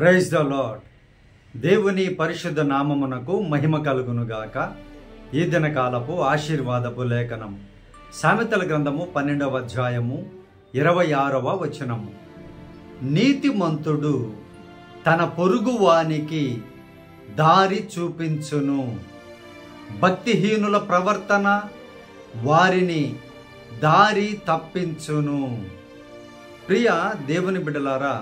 praise the lord దేవుని పరిశుద్ధ నామమునకు మహిమ కలుగునుగాక ఈ దినకాలపు ఆశీర్వాదపు లేఖనం సామెతల గ్రంథము పన్నెండవ అధ్యాయము ఇరవై ఆరవ వచనము నీతిమంతుడు తన పొరుగువానికి దారి చూపించును భక్తిహీనుల ప్రవర్తన వారిని దారి తప్పించును ప్రియ దేవుని బిడ్డలారా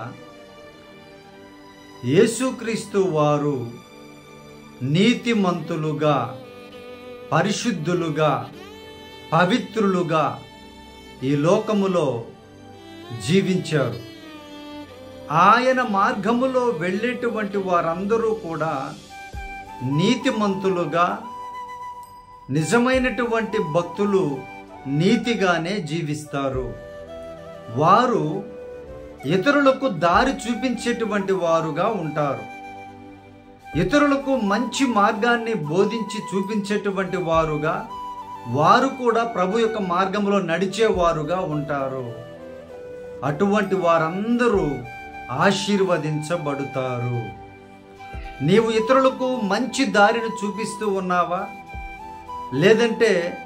యేసుక్రీస్తు వారు నీతిమంతులుగా పరిశుద్ధులుగా పవిత్రులుగా ఈ లోకములో జీవించారు ఆయన మార్గములో వెళ్ళేటువంటి వారందరూ కూడా నీతిమంతులుగా నిజమైనటువంటి భక్తులు నీతిగానే జీవిస్తారు వారు ఇతరులకు దారి చూపించేటువంటి వారుగా ఉంటారు ఇతరులకు మంచి మార్గాన్ని బోధించి చూపించేటువంటి వారుగా వారు కూడా ప్రభు యొక్క మార్గంలో నడిచేవారుగా ఉంటారు అటువంటి వారందరూ ఆశీర్వదించబడుతారు నీవు ఇతరులకు మంచి దారిని చూపిస్తూ ఉన్నావా లేదంటే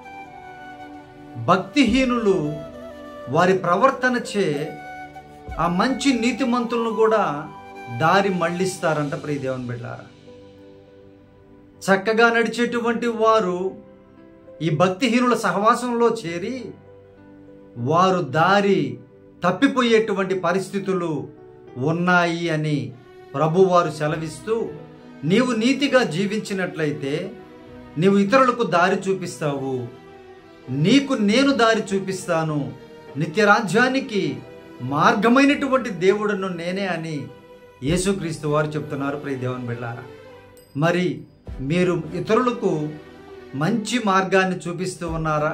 భక్తిహీనులు వారి ప్రవర్తన చే ఆ మంచి నీతిమంతులను కూడా దారి మళ్ళిస్తారంట ప్రియ దేవుని బిడ్డారా చక్కగా నడిచేటువంటి వారు ఈ భక్తిహీనుల సహవాసంలో చేరి వారు దారి తప్పిపోయేటువంటి పరిస్థితులు ఉన్నాయి అని ప్రభువారు సెలవిస్తూ నీవు నీతిగా జీవించినట్లయితే నీవు ఇతరులకు దారి చూపిస్తావు నీకు నేను దారి చూపిస్తాను నిత్యరాజ్యానికి మార్గమైనటువంటి దేవుడును నేనే అని యేసుక్రీస్తు వారు చెప్తున్నారు ప్రియ దేవుని బిళ్ళారా మరి మీరు ఇతరులకు మంచి మార్గాన్ని చూపిస్తూ ఉన్నారా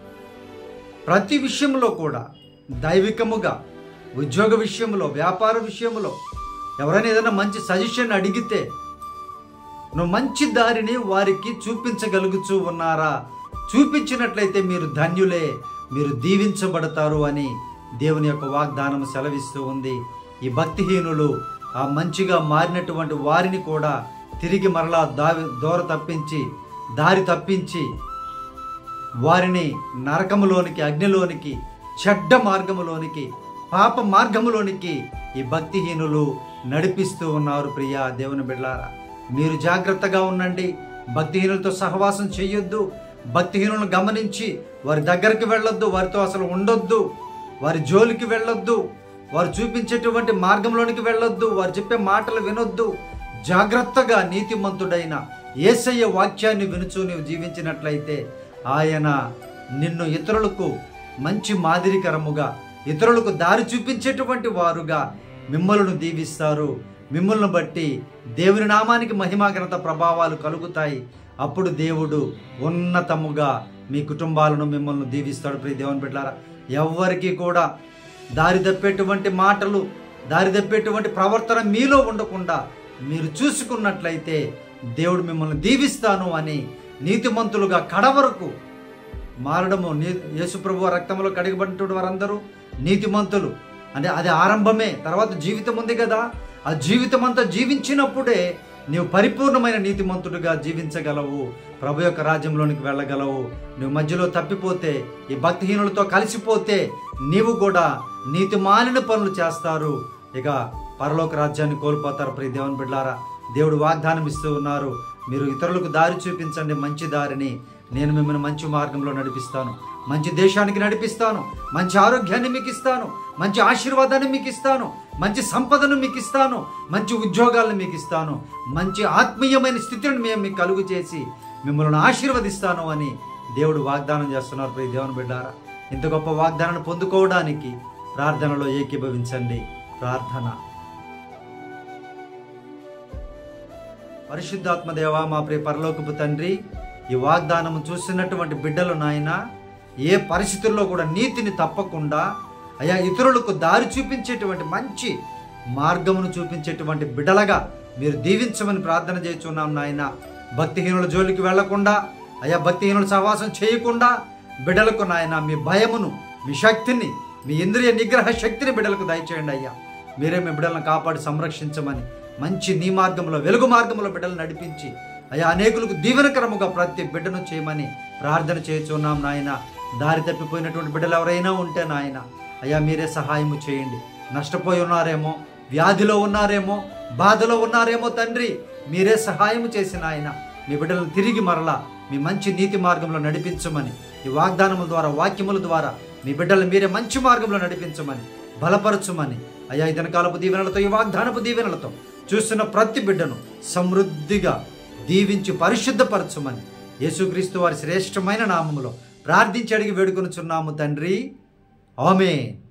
ప్రతి విషయంలో కూడా దైవికముగా ఉద్యోగ విషయంలో వ్యాపార విషయంలో ఎవరైనా ఏదైనా మంచి సజెషన్ అడిగితే నువ్వు మంచి దారిని వారికి చూపించగలుగుతూ ఉన్నారా చూపించినట్లయితే మీరు ధన్యులే మీరు దీవించబడతారు అని దేవుని యొక్క వాగ్దానం సెలవిస్తూ ఉంది ఈ భక్తిహీనులు ఆ మంచిగా మారినటువంటి వారిని కూడా తిరిగి మరలా దావి దూర తప్పించి దారి తప్పించి వారిని నరకములోనికి అగ్నిలోనికి చెడ్డ మార్గములోనికి పాప మార్గములోనికి ఈ భక్తిహీనులు నడిపిస్తూ ఉన్నారు ప్రియా దేవుని బిడ్లారా మీరు జాగ్రత్తగా ఉండండి భక్తిహీనులతో సహవాసం చేయొద్దు భక్తిహీనులను గమనించి వారి దగ్గరికి వెళ్ళొద్దు వారితో అసలు ఉండొద్దు వారి జోలికి వెళ్ళొద్దు వారు చూపించేటువంటి మార్గంలోనికి వెళ్ళొద్దు వారు చెప్పే మాటలు వినొద్దు జాగ్రత్తగా నీతిమంతుడైన ఏసయ్య వాక్యాన్ని వినుచు నీవు జీవించినట్లయితే ఆయన నిన్ను ఇతరులకు మంచి మాదిరికరముగా ఇతరులకు దారి చూపించేటువంటి వారుగా మిమ్మల్ని దీవిస్తారు మిమ్మల్ని బట్టి దేవుని నామానికి మహిమాగ్రత ప్రభావాలు కలుగుతాయి అప్పుడు దేవుడు ఉన్నతముగా మీ కుటుంబాలను మిమ్మల్ని దీవిస్తాడు ప్రియ దేవుని బిడ్డారా ఎవ్వరికి కూడా దారి తప్పేటువంటి మాటలు దారి తప్పేటువంటి ప్రవర్తన మీలో ఉండకుండా మీరు చూసుకున్నట్లయితే దేవుడు మిమ్మల్ని దీవిస్తాను అని నీతిమంతులుగా కడవరకు మారడము నీ యేసుప్రభు రక్తంలో కడిగబడినటువంటి వారందరూ నీతిమంతులు అంటే అది ఆరంభమే తర్వాత జీవితం ఉంది కదా ఆ జీవితం అంతా జీవించినప్పుడే నీవు పరిపూర్ణమైన నీతిమంతుడిగా జీవించగలవు ప్రభు యొక్క రాజ్యంలోనికి వెళ్ళగలవు నువ్వు మధ్యలో తప్పిపోతే ఈ భక్తిహీనులతో కలిసిపోతే నీవు కూడా నీతి మాలిన పనులు చేస్తారు ఇక పరలోక రాజ్యాన్ని కోల్పోతారు ప్రియ దేవుని బిడ్డారా దేవుడు వాగ్దానం ఇస్తూ ఉన్నారు మీరు ఇతరులకు దారి చూపించండి మంచి దారిని నేను మిమ్మల్ని మంచి మార్గంలో నడిపిస్తాను మంచి దేశానికి నడిపిస్తాను మంచి ఆరోగ్యాన్ని మీకు ఇస్తాను మంచి ఆశీర్వాదాన్ని మీకు ఇస్తాను మంచి సంపదను మీకు ఇస్తాను మంచి ఉద్యోగాలను మీకు ఇస్తాను మంచి ఆత్మీయమైన స్థితిని మేము మీకు కలుగు చేసి మిమ్మల్ని ఆశీర్వదిస్తాను అని దేవుడు వాగ్దానం చేస్తున్నారు ప్రియ దేవుని బిడ్డారా ఇంత గొప్ప వాగ్దానాన్ని పొందుకోవడానికి ప్రార్థనలో ఏకీభవించండి ప్రార్థన పరిశుద్ధాత్మ దేవ మా ప్రియ పరలోకపు తండ్రి ఈ వాగ్దానం చూసినటువంటి బిడ్డలు నాయన ఏ పరిస్థితుల్లో కూడా నీతిని తప్పకుండా అయా ఇతరులకు దారి చూపించేటువంటి మంచి మార్గమును చూపించేటువంటి బిడ్డలుగా మీరు దీవించమని ప్రార్థన చేస్తున్నాం నాయన భక్తిహీనుల జోలికి వెళ్లకుండా అయా భక్తిహీనుల సహవాసం చేయకుండా బిడ్డలకు నాయన మీ భయమును మీ శక్తిని మీ ఇంద్రియ నిగ్రహ శక్తిని బిడ్డలకు దయచేయండి అయ్యా మీరే మీ బిడ్డలను కాపాడి సంరక్షించమని మంచి నీ మార్గంలో వెలుగు మార్గంలో బిడ్డలు నడిపించి అయా అనేకులకు దీవెనకరముగా ప్రతి బిడ్డను చేయమని ప్రార్థన చేస్తున్నాం నాయన దారి తప్పిపోయినటువంటి బిడ్డలు ఎవరైనా ఉంటే నాయన అయ్యా మీరే సహాయము చేయండి నష్టపోయి ఉన్నారేమో వ్యాధిలో ఉన్నారేమో బాధలో ఉన్నారేమో తండ్రి మీరే సహాయము చేసిన ఆయన మీ బిడ్డలను తిరిగి మరలా మీ మంచి నీతి మార్గంలో నడిపించమని ఈ వాగ్దానముల ద్వారా వాక్యముల ద్వారా మీ బిడ్డలను మీరే మంచి మార్గంలో నడిపించమని బలపరచుమని అయ్యా ఈ దినకాలపు దీవెనలతో ఈ వాగ్దానపు దీవెనలతో చూస్తున్న ప్రతి బిడ్డను సమృద్ధిగా దీవించి పరిశుద్ధపరచుమని యేసుక్రీస్తు వారి శ్రేష్టమైన నామములో ప్రార్థించి అడిగి వేడుకొనుచున్నాము తండ్రి ఆమె